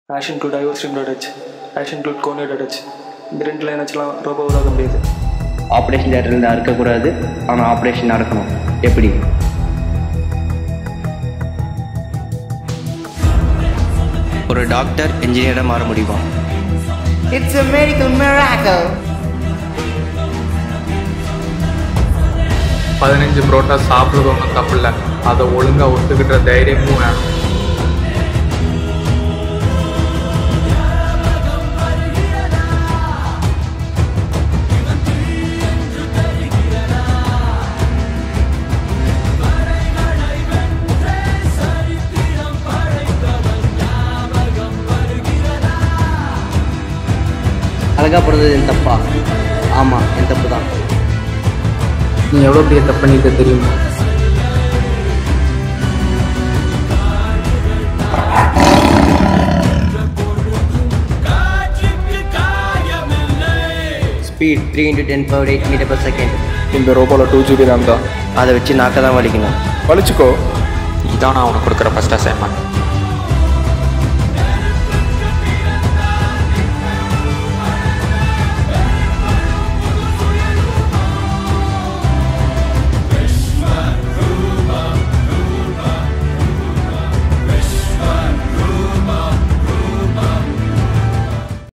Ash include iostream dot h hash include conio dot h இந்த ரெண்டு line வச்சுலாம் robot உருவாக்க முடியாது ஆப்ரேஷன் தேட்டரில் அறுக்கக்கூடாது ஆனால் ஆப்ரேஷன் நடக்கணும் எப்படி ஒரு டாக்டர் இன்ஜினியராக மாற முடியுமா It's a medical miracle. பதினஞ்சு புரோட்டா சாப்பிட்றது ஒன்றும் தப்பில்ல அதை ஒழுங்காக ஒத்துக்கிட்ட தைரியமும் வேணும் அழகாக பிறந்தது என் தப்பா ஆமாம் என் தப்பு தான் நீ எவ்வளோ பெரிய தப்பு பண்ணிட்டு தெரியுமா speed three into ten power eight metre per second இந்த ரோபோவில் டூ ஜிபி ரேம் தான் அதை வச்சு நாக்க தான் வலிக்கணும் வலிச்சுக்கோ இதான் நான் உனக்கு கொடுக்குற ஃபஸ்ட் அசைன்மெண்ட்